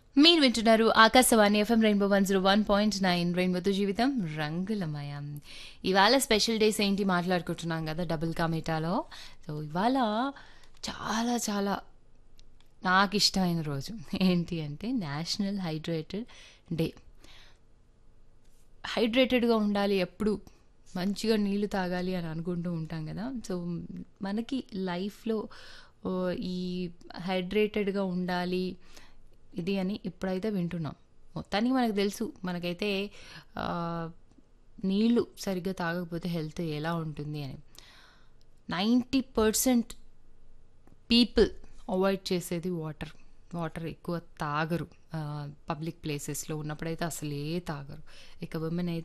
మీరు వింటున్నారు Akashvani FM Rainbow one zero one point nine రెయిన్బోతో జీవితం రంగులమయం ఇవాళ స్పెషల్ డేస్ ఏంటి మాట్లాడుకుంటున్నాం కదా డబుల్ కామెటాలో సో ఇవాళ చాలా చాలా నాకు ఇష్టమైన రోజు ఏంటి అంటే నేషనల్ హైడ్రేటెడ్ డే హైడ్రేటెడ్గా ఉండాలి ఎప్పుడు మంచిగా నీళ్లు తాగాలి అని అనుకుంటూ ఉంటాం కదా సో మనకి లైఫ్లో ఓ, ఈ హైడ్రేటెడ్గా ఉండాలి ఇది అని ఇప్పుడైతే వింటున్నాం మొత్తానికి మనకు తెలుసు మనకైతే ఆ, నీళ్లు సరిగ్గా తాగకపోతే హెల్త్ ఎలా ఉంటుంది అని నైంటీ పర్సెంట్ పీపుల్ అవాయిడ్ చేసేది వాటర్ వాటర్ ఎక్కువ తాగరు పబ్లిక్ ప్లేసెస్లో ఉన్నప్పుడైతే అసలే తాగరు ఇక ఉమెన్ అయితే